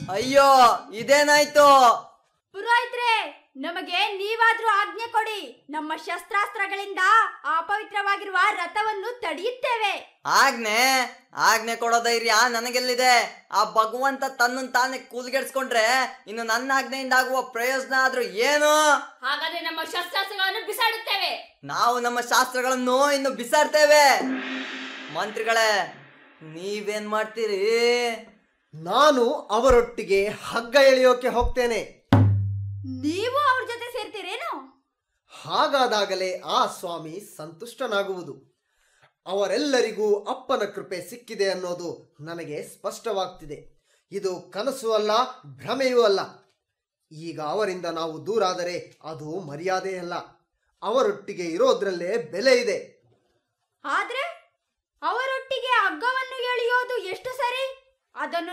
ಅಯ್ಯೋ ಇದೇನಾಯ್ತು ಪುರೋಹಿತ್ರೆ ನಮಗೆ ನೀವಾದ್ರೂ ಆಜ್ಞೆ ಕೊಡಿ ನಮ್ಮ ಶಸ್ತ್ರಾಸ್ತ್ರಗಳಿಂದ ಅಪವಿತ್ರವಾಗಿರುವ ರಥವನ್ನು ತಡೆಯುತ್ತೇವೆ ಆಜ್ಞೆ ಆಜ್ಞೆ ಕೊಡೋ ಧೈರ್ಯ ನನಗೆಲ್ಲಿದೆ ಆ ಭಗವಂತ ತನ್ನನ್ ತಾನೇ ಕೂಲ್ಗೆಡ್ಸ್ಕೊಂಡ್ರೆ ಇನ್ನು ನನ್ನ ಆಜ್ಞೆಯಿಂದ ಆಗುವ ಪ್ರಯೋಜನ ಆದ್ರೂ ಏನು ಹಾಗಾದ್ರೆ ನಮ್ಮ ಶಸ್ತ್ರಾಸ್ತ್ರಗಳನ್ನು ಬಿಸಾಡುತ್ತೇವೆ ನಾವು ನಮ್ಮ ಶಾಸ್ತ್ರಗಳನ್ನು ಇನ್ನು ಬಿಸಾಡ್ತೇವೆ ಮಂತ್ರಿಗಳೇ ನೀವೇನ್ ಮಾಡ್ತೀರಿ ನಾನು ಅವರೊಟ್ಟಿಗೆ ಹಗ್ಗ ಎಳೆಯೋಕೆ ಹೋಗ್ತೇನೆ ನೀವು ಅವ್ರ ಜೊತೆ ಸೇರ್ತೀರೇನು ಹಾಗಾದಾಗಲೇ ಆ ಸ್ವಾಮಿ ಸಂತುಷ್ಟನಾಗುವುದು ಅವರೆಲ್ಲರಿಗೂ ಅಪ್ಪನ ಕೃಪೆ ಸಿಕ್ಕಿದೆ ಅನ್ನೋದು ನನಗೆ ಸ್ಪಷ್ಟವಾಗ್ತಿದೆ ಇದು ಕನಸು ಅಲ್ಲ ಭ್ರಮೆಯೂ ಅಲ್ಲ ಈಗ ಅವರಿಂದ ನಾವು ದೂರಾದರೆ ಅದು ಮರ್ಯಾದೆಯಲ್ಲ ಅವರೊಟ್ಟಿಗೆ ಇರೋದ್ರಲ್ಲೇ ಬೆಲೆ ಇದೆ ಆದ್ರೆ ಅವರೊಟ್ಟಿಗೆ ಹಗ್ಗವನ್ನು ಎಳೆಯೋದು ಎಷ್ಟು ಸರಿ ಅದನ್ನು